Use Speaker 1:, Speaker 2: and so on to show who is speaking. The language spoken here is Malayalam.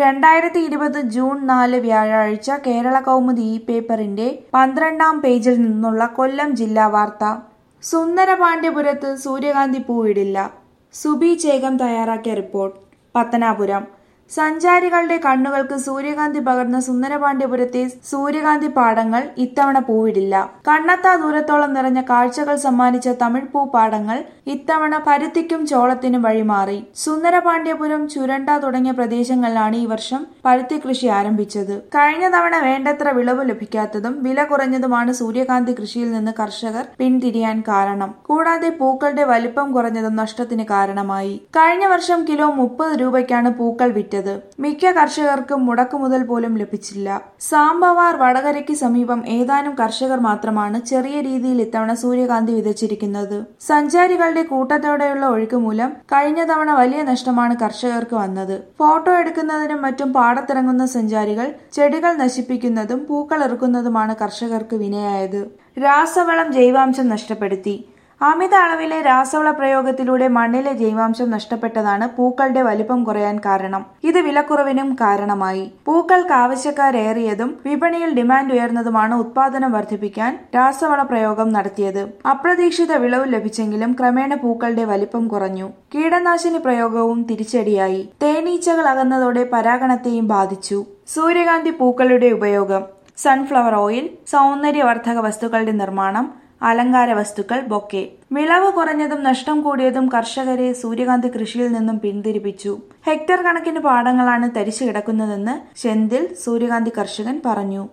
Speaker 1: രണ്ടായിരത്തി ഇരുപത് ജൂൺ നാല് വ്യാഴാഴ്ച കേരള കൗമുദി ഈ പേപ്പറിന്റെ പന്ത്രണ്ടാം പേജിൽ നിന്നുള്ള കൊല്ലം ജില്ലാ വാർത്ത സുന്ദരപാണ്ഡ്യപുരത്ത് സൂര്യകാന്തി പൂവിടില്ല സുബി ചേകം തയ്യാറാക്കിയ റിപ്പോർട്ട് പത്തനാപുരം സഞ്ചാരികളുടെ കണ്ണുകൾക്ക് സൂര്യകാന്തി പകർന്ന സുന്ദരപാണ്ഡ്യപുരത്തെ സൂര്യകാന്തി പാടങ്ങൾ ഇത്തവണ പൂവിടില്ല കണ്ണത്താ ദൂരത്തോളം നിറഞ്ഞ കാഴ്ചകൾ സമ്മാനിച്ച തമിഴ് പൂപ്പാടങ്ങൾ ഇത്തവണ പരുത്തിക്കും ചോളത്തിനും വഴിമാറി സുന്ദരപാണ്ഡ്യപുരം ചുരണ്ട തുടങ്ങിയ പ്രദേശങ്ങളിലാണ് ഈ വർഷം പരുത്തി കൃഷി ആരംഭിച്ചത് കഴിഞ്ഞ തവണ വേണ്ടത്ര വിളവ് ലഭിക്കാത്തതും വില കുറഞ്ഞതുമാണ് സൂര്യകാന്തി കൃഷിയിൽ നിന്ന് കർഷകർ പിന്തിരിയാൻ കാരണം കൂടാതെ പൂക്കളുടെ വലിപ്പം കുറഞ്ഞതും നഷ്ടത്തിന് കാരണമായി കഴിഞ്ഞ വർഷം കിലോ മുപ്പത് രൂപയ്ക്കാണ് പൂക്കൾ വിറ്റത് മിക്ക കർഷകർക്കും മുടക്കുമുതൽ പോലും ലഭിച്ചില്ല സാമ്പവാർ വടകരയ്ക്ക് സമീപം ഏതാനും കർഷകർ മാത്രമാണ് ചെറിയ രീതിയിൽ ഇത്തവണ സൂര്യകാന്തി വിതച്ചിരിക്കുന്നത് സഞ്ചാരികളുടെ കൂട്ടത്തോടെയുള്ള ഒഴുക്ക് മൂലം കഴിഞ്ഞ തവണ വലിയ നഷ്ടമാണ് കർഷകർക്ക് വന്നത് ഫോട്ടോ എടുക്കുന്നതിനും മറ്റും പാടത്തിറങ്ങുന്ന സഞ്ചാരികൾ ചെടികൾ നശിപ്പിക്കുന്നതും പൂക്കൾ ഇറുക്കുന്നതുമാണ് കർഷകർക്ക് വിനയായത് രാസവളം ജൈവാംശം നഷ്ടപ്പെടുത്തി അമിത അളവിലെ രാസവള പ്രയോഗത്തിലൂടെ മണ്ണിലെ ജൈവാംശം നഷ്ടപ്പെട്ടതാണ് പൂക്കളുടെ വലിപ്പം കുറയാൻ കാരണം ഇത് വിലക്കുറവിനും കാരണമായി പൂക്കൾക്ക് ആവശ്യക്കാരേറിയതും വിപണിയിൽ ഡിമാൻഡ് ഉയർന്നതുമാണ് ഉത്പാദനം വർദ്ധിപ്പിക്കാൻ രാസവള പ്രയോഗം നടത്തിയത് അപ്രതീക്ഷിത വിളവ് ലഭിച്ചെങ്കിലും ക്രമേണ പൂക്കളുടെ വലിപ്പം കുറഞ്ഞു കീടനാശിനി പ്രയോഗവും തിരിച്ചടിയായി തേനീച്ചകൾ അകന്നതോടെ പരാഗണത്തെയും ബാധിച്ചു സൂര്യകാന്തി പൂക്കളുടെ ഉപയോഗം സൺഫ്ലവർ ഓയിൽ സൗന്ദര്യവർദ്ധക വസ്തുക്കളുടെ നിർമ്മാണം അലങ്കാര വസ്തുക്കൾ ബൊക്കെ വിളവ് കുറഞ്ഞതും നഷ്ടം കൂടിയതും കർഷകരെ സൂര്യകാന്തി കൃഷിയിൽ നിന്നും പിന്തിരിപ്പിച്ചു ഹെക്ടർ കണക്കിന് പാടങ്ങളാണ് തരിച്ചു കിടക്കുന്നതെന്ന് ചെന്തിൽ സൂര്യകാന്തി കർഷകൻ പറഞ്ഞു